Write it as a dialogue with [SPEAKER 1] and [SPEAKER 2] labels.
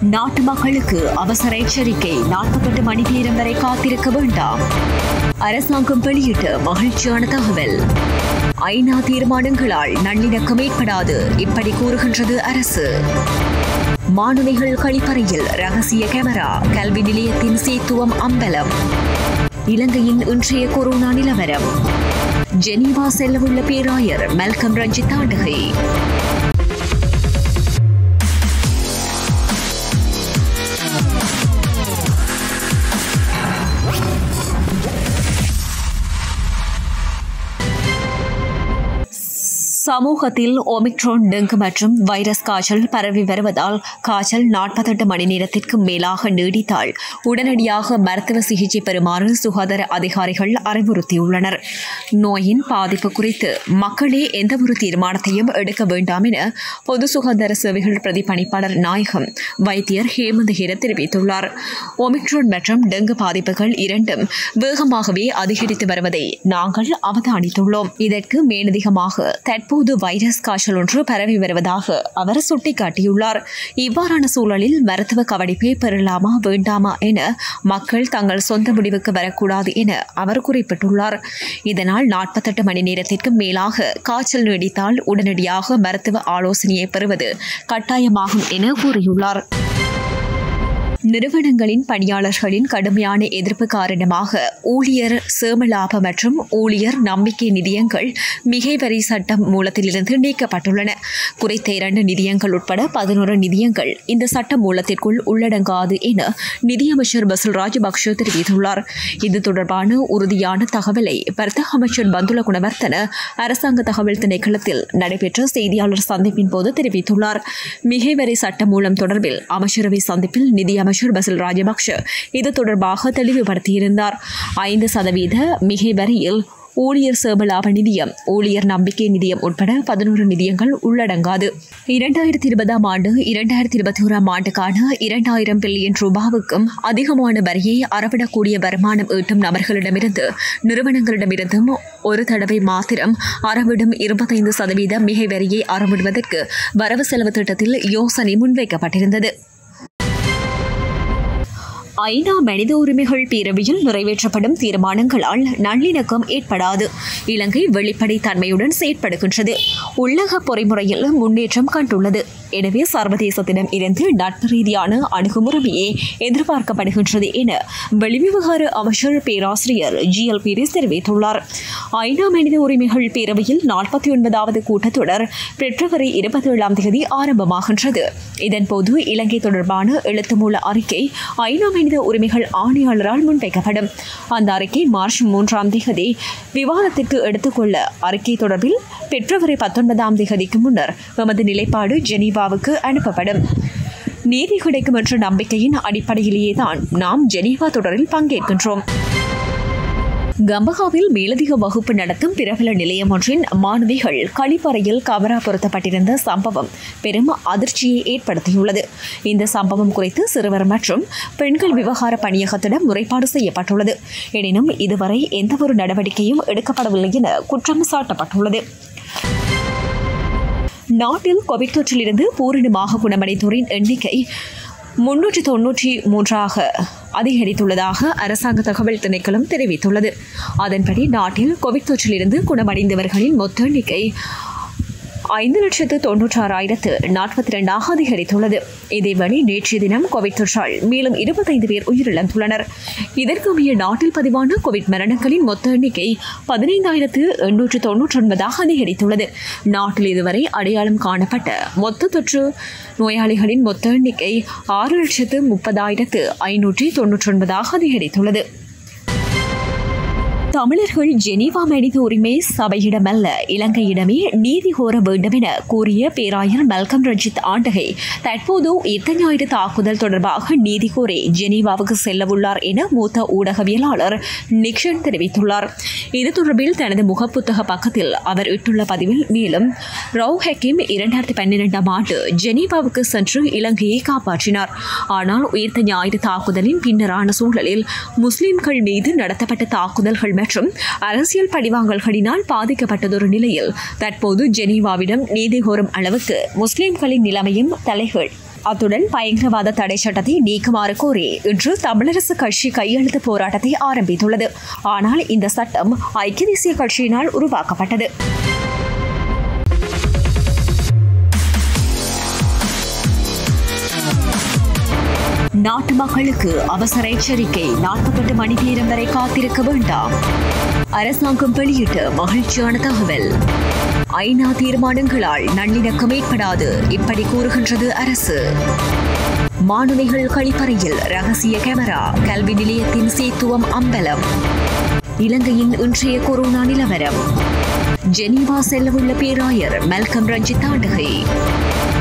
[SPEAKER 1] நாட்டு மக்களுக்கு அவசர எச்சரிக்கை நாற்பத்தெட்டு மணி நேரம் வரை காத்திருக்க வேண்டாம் அரசாங்கம் வெளியிட்ட மகிழ்ச்சியான தகவல் ஐநா தீர்மானங்களால் நல்லிணக்கம் ஏற்படாது இப்படி கூறுகின்றது அரசு மாணவிகள் கழிப்பறையில் ரகசிய கேமரா கல்வி நிலையத்தின் சேத்துவம் அம்பலம் இலங்கையின் இன்றைய கொரோனா நிலவரம் ஜெனீவா செல்லவுள்ள பேராயர் மெல்கம் ரஞ்சித் ஆண்டகை சமூகத்தில் ஒமிக்ரோன் டெங்கு மற்றும் வைரஸ் காய்ச்சல் பரவி வருவதால் காய்ச்சல் நாற்பத்தெட்டு மணி நேரத்திற்கு மேலாக நீடித்தால் உடனடியாக மருத்துவ சிகிச்சை பெறுமாறு சுகாதார அதிகாரிகள் அறிவுறுத்தியுள்ளனர் நோயின் பாதிப்பு குறித்து மக்களே எந்தவொரு தீர்மானத்தையும் எடுக்க வேண்டாம் என பொது சுகாதார சேவைகள் பிரதிபலிப்பாளர் நாயகம் வைத்தியர் ஹேமந்த் ஹீர தெரிவித்துள்ளார் ஒமிக்ரோன் மற்றும் டெங்கு பாதிப்புகள் இரண்டும் வேகமாகவே அதிகரித்து வருவதை நாங்கள் அவதானித்துள்ளோம் இதற்கு மேலதிகமாக தற்போது வைரஸ் காய்ச்சல் ஒன்று பரவி வருவதாக அவர் சுட்டிக்காட்டியுள்ளார் இவ்வாறான சூழலில் மருத்துவ கவனிப்பை பெறலாமா வேண்டாமா என மக்கள் தங்கள் சொந்த முடிவுக்கு வரக்கூடாது என அவர் குறிப்பிட்டுள்ளார் இதனால் நாற்பத்தெட்டு மணி நேரத்திற்கு மேலாக காய்ச்சல் நீடித்தால் உடனடியாக மருத்துவ ஆலோசனையை பெறுவது கட்டாயமாகும் என கூறியுள்ளார் நிறுவனங்களின் பணியாளர்களின் கடுமையான எதிர்ப்பு காரணமாக ஊழியர் சேமலாப மற்றும் ஊழியர் நம்பிக்கை நிதியங்கள் மிகை வரி சட்டம் மூலத்திலிருந்து நீக்கப்பட்டுள்ளன குறித்த இரண்டு நிதியங்கள் உட்பட பதினோரு நிதியங்கள் இந்த சட்ட மூலத்திற்குள் உள்ளடங்காது என நிதியமைச்சர் பசுல் ராஜபக்ஷ தெரிவித்துள்ளார் இது தொடர்பான உறுதியான தகவலை வர்த்தக அமைச்சர் பந்துல குணவர்த்தன அரசாங்க தகவல் திணைக்களத்தில் நடைபெற்ற செய்தியாளர் சந்திப்பின் போது தெரிவித்துள்ளார் மிகை வரி சட்ட மூலம் தொடர்பில் அமைச்சரவை சந்திப்பில் நிதியமைச்சர் அமைச்சர் பசில் ராஜபக்ஷ இது தொடர்பாக தெளிவுபடுத்தியிருந்தார் ஐந்து சதவீத மிகை வரியில் ஊழியர் சேமலாப நிதியம் ஊழியர் நம்பிக்கை நிதியம் உட்பட பதினோரு நிதியங்கள் உள்ளடங்காது இரண்டாயிரத்தி இருபதாம் ஆண்டு இரண்டாயிரத்தி இருபத்தி ஓராம் ஆண்டுக்கான இரண்டாயிரம் பில்லியன் ரூபாவுக்கும் அதிகமான வரியை அறவிடக்கூடிய வருமானம் ஈட்டும் நபர்களிடமிருந்து நிறுவனங்களிடமிருந்தும் ஒரு தடவை மாத்திரம் அறவிடும் இருபத்தைந்து சதவீத மிகை வரியை அறவிடுவதற்கு வரவு செலவு திட்டத்தில் யோசனை முன்வைக்கப்பட்டிருந்தது ஐநா மனித உரிமைகள் பேரவையில் நிறைவேற்றப்படும் தீர்மானங்களால் நல்லிணக்கம் ஏற்படாது இலங்கை வெளிப்படைத்தன்மையுடன் செயற்படுகின்றது உள்ளக பொறிமுறையில் முன்னேற்றம் கண்டுள்ளது எனவே சர்வதேசத்திடம் இருந்து நட்பு ரீதியான அணுகுமுறையே எதிர்பார்க்கப்படுகின்றது என வெளிவிவகார அமைச்சர் பேராசிரியர் ஜி எல் பீரிஸ் தெரிவித்துள்ளார் ஐநா மனித உரிமைகள் பேரவையில் நாற்பத்தி ஒன்பதாவது கூட்டத்தொடர் பிப்ரவரி இருபத்தி ஏழாம் தேதி ஆரம்பமாகின்றது இதன்போது இலங்கை தொடர்பான எழுத்துமூல அறிக்கை ஐநா மனித உரிமைகள் ஆணையாளரால் முன்வைக்கப்படும் அந்த அறிக்கை மார்ச் மூன்றாம் தேதி விவாதத்திற்கு எடுத்துக்கொள்ள அறிக்கை தொடர்பில் பிப்ரவரி பத்தொன்பதாம் தேதிக்கு முன்னர் எமது நிலைப்பாடு ஜெனீவாவுக்கு அனுப்பப்படும் நீதி கிடைக்கும் என்ற நம்பிக்கையின் அடிப்படையிலேயே தான் நாம் ஜெனீவா தொடரில் பங்கேற்கின்றோம் கம்பகாவில் மேலதிக வகுப்பு நடத்தும் பிரபல நிலையம் ஒன்றின் மாணவிகள் கழிப்பறையில் கவரா பொருத்தப்பட்டிருந்த சம்பவம் பெரும் அதிர்ச்சியை ஏற்படுத்தியுள்ளது இந்த சம்பவம் குறித்து சிறுவர் மற்றும் பெண்கள் விவகார பணியகத்திடம் முறைப்பாடு செய்யப்பட்டுள்ளது எனினும் இதுவரை எந்தவொரு நடவடிக்கையும் எடுக்கப்படவில்லை என குற்றம் சாட்டப்பட்டுள்ளது நாட்டில் கோவிட் தொற்றிலிருந்து பூரணமாக குணமடைந்தோரின் எண்ணிக்கை முன்னூற்றி தொன்னூற்றி மூன்றாக அதிகரித்துள்ளதாக அரசாங்க தகவல் திணைக்களம் தெரிவித்துள்ளது அதன்படி நாட்டில் கோவிட் தொற்றிலிருந்து குணமடைந்தவர்களின் மொத்த எண்ணிக்கை ஐந்து லட்சத்து தொன்னூற்றாறாயிரத்து நாற்பத்தி இரண்டாக அதிகரித்துள்ளது இதேவேளை நேற்றைய தினம் கோவிட் தொற்றால் மேலும் இருபத்தைந்து பேர் உயிரிழந்துள்ளனர் இதற்கமைய நாட்டில் பதிவான கோவிட் மரணங்களின் மொத்த எண்ணிக்கை பதினைந்தாயிரத்து எண்ணூற்று தொன்னூற்றி ஒன்பதாக அதிகரித்துள்ளது நாட்டில் இதுவரை அடையாளம் காணப்பட்ட மொத்த தொற்று நோயாளிகளின் மொத்த எண்ணிக்கை ஆறு லட்சத்து முப்பதாயிரத்து ஐநூற்றி தொன்னூற்றி ஒன்பதாக அதிகரித்துள்ளது தமிழர்கள் ஜெனீவா மனித உரிமை சபையிடமல்ல இலங்கையிடமே நீதி கோர வேண்டும் என கூறிய பேராயர் மெல்கம் ரஞ்சித் ஆண்டகை தற்போது இத்த ஞாயிறு தாக்குதல் தொடர்பாக நீதி கோரி ஜெனீவாவுக்கு செல்லவுள்ளார் என மூத்த ஊடகவியலாளர் நிக்ஷன் தெரிவித்துள்ளார் இது தொடர்பில் தனது முகப்புத்தக பக்கத்தில் அவர் இட்டுள்ள பதிவில் மேலும் ரவ் ஹக்கீம் இரண்டாயிரத்தி பன்னிரெண்டாம் ஆண்டு ஜெனீவாவுக்கு சென்று இலங்கையை காப்பாற்றினார் ஆனால் உயிர்த்த ஞாயிறு தாக்குதலின் பின்னரான சூழலில் முஸ்லிம்கள் மீது நடத்தப்பட்ட தாக்குதல்கள் மற்றும் அரசியல் பழிவாங்கல்களினால் பாதிக்கப்பட்டதொரு நிலையில் தற்போது ஜெனீவாவிடம் நீதி கோரும் அளவுக்கு முஸ்லிம்களின் நிலைமையும் தலைகள் அத்துடன் பயங்கரவாத தடை சட்டத்தை நீக்குமாறு கோரி இன்று தமிழரசு கட்சி கையெழுத்து போராட்டத்தை ஆரம்பித்துள்ளது ஆனால் இந்த சட்டம் ஐக்கிய தேசிய கட்சியினால் உருவாக்கப்பட்டது நாட்டு மக்களுக்கு அவசர எச்சரிக்கை நாற்பத்தெட்டு மணி நேரம் வரை காத்திருக்க வேண்டாம் அரசாங்கம் வெளியிட்ட மகிழ்ச்சியான தகவல் ஐநா தீர்மானங்களால் நல்லிணக்கம் ஏற்படாது இப்படி கூறுகின்றது அரசு மாணவிகள் கழிப்பறையில் ரகசிய கேமரா கல்வி நிலையத்தின் சேத்துவம் அம்பலம் இலங்கையின் இன்றைய கொரோனா நிலவரம் ஜெனீவா செல்லவுள்ள பேராயர் மெல்கம் ரஞ்சித் ஆண்டகை